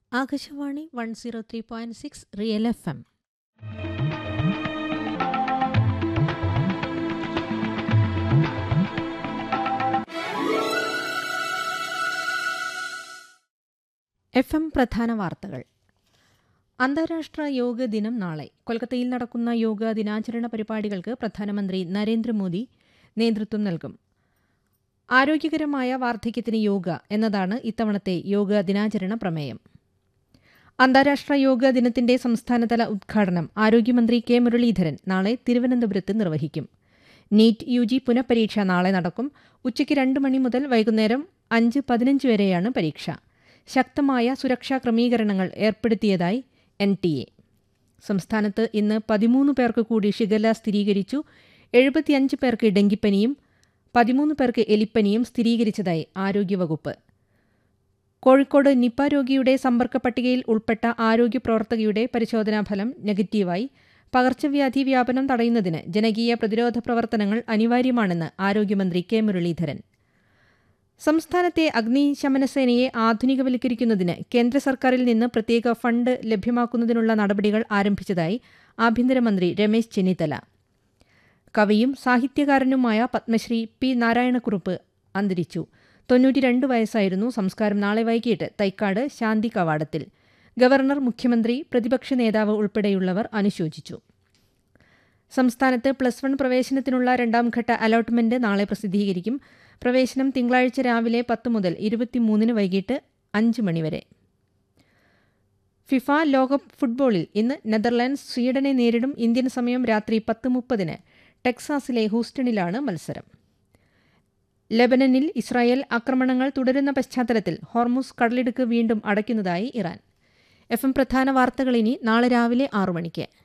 Akashvani one zero three point six real F M F M പ്രധാന വാർത്തകൾ അന്താരാഷ്ട്ര യോഗ ദിനം നാളെ കൊൽക്കത്തയിൽ നടക്കുന്ന യോഗ ദിനാചരണ പരിപാടികൾക്ക് പ്രധാനമന്ത്രി നരേന്ദ്രമോദി നേതൃത്വം നൽകും ആരോഗ്യകരമായ വാർദ്ധക്യത്തിന് യോഗ എന്നതാണ് ഇത്തവണത്തെ യോഗ ദിനാചരണ പ്രമേയം അന്താരാഷ്ട്ര യോഗ ദിനത്തിന്റെ സംസ്ഥാനതല ഉദ്ഘാടനം ആരോഗ്യമന്ത്രി കെ മുരളീധരൻ നാളെ തിരുവനന്തപുരത്ത് നിർവഹിക്കും നീറ്റ് യു ജി പുനഃപരീക്ഷ നാളെ നടക്കും ഉച്ചയ്ക്ക് രണ്ട് മണി മുതൽ വൈകുന്നേരം അഞ്ച് പതിനഞ്ച് വരെയാണ് പരീക്ഷ ശക്തമായ സുരക്ഷാ ക്രമീകരണങ്ങൾ ഏർപ്പെടുത്തിയതായി എൻ ടി എ സംസ്ഥാനത്ത് ഇന്ന് പതിമൂന്ന് പേർക്ക് കൂടി ഷിഗല്ല സ്ഥിരീകരിച്ചു എഴുപത്തിയഞ്ച് പേർക്ക് ഡെങ്കിപ്പനിയും പതിമൂന്ന് പേർക്ക് എലിപ്പനിയും സ്ഥിരീകരിച്ചതായി ആരോഗ്യവകുപ്പ് കോഴിക്കോട് നിപ്പ രോഗിയുടെ സമ്പർക്ക പട്ടികയിൽ ഉൾപ്പെട്ട ആരോഗ്യ പ്രവർത്തകയുടെ പരിശോധനാ ഫലം നെഗറ്റീവായി പകർച്ചവ്യാധി വ്യാപനം തടയുന്നതിന് ജനകീയ പ്രതിരോധ പ്രവർത്തനങ്ങൾ അനിവാര്യമാണെന്ന് ആരോഗ്യമന്ത്രി കെ മുരളീധരൻ സംസ്ഥാനത്തെ അഗ്നിശമനസേനയെ ആധുനികവൽക്കരിക്കുന്നതിന് കേന്ദ്ര സർക്കാരിൽ നിന്ന് പ്രത്യേക ഫണ്ട് ലഭ്യമാക്കുന്നതിനുള്ള നടപടികൾ ആരംഭിച്ചതായി ആഭ്യന്തരമന്ത്രി രമേശ് ചെന്നിത്തല കവിയും സാഹിത്യകാരനുമായ പത്മശ്രീ പി നാരായണക്കുറുപ്പ് അന്തരിച്ചു തൊണ്ണൂറ്റിരണ്ട് വയസ്സായിരുന്നു സംസ്കാരം നാളെ വൈകിട്ട് തൈക്കാട് ശാന്തി കവാടത്തിൽ ഗവർണർ മുഖ്യമന്ത്രി പ്രതിപക്ഷ നേതാവ് ഉൾപ്പെടെയുള്ളവർ അനുശോചിച്ചു സംസ്ഥാനത്ത് പ്ലസ് വൺ പ്രവേശനത്തിനുള്ള രണ്ടാംഘട്ട അലോട്ട്മെന്റ് നാളെ പ്രസിദ്ധീകരിക്കും പ്രവേശനം തിങ്കളാഴ്ച രാവിലെ പത്ത് മുതൽ ഇരുപത്തിമൂന്നിന് വൈകിട്ട് അഞ്ച് മണിവരെ ഫിഫ ലോകകപ്പ് ഫുട്ബോളിൽ ഇന്ന് നെതർലാൻഡ്സ് സ്വീഡനെ നേരിടും ഇന്ത്യൻ സമയം രാത്രി പത്ത് മുപ്പതിന് ടെക്സാസിലെ ഹൂസ്റ്റണിലാണ് മത്സരം ലെബനനിൽ ഇസ്രായേൽ ആക്രമണങ്ങൾ തുടരുന്ന പശ്ചാത്തലത്തിൽ ഹോർമുസ് കടലിടുക്ക് വീണ്ടും അടയ്ക്കുന്നതായി ഇറാൻ എഫ് എം പ്രധാന വാർത്തകൾ ഇനി നാളെ രാവിലെ ആറു മണിക്ക്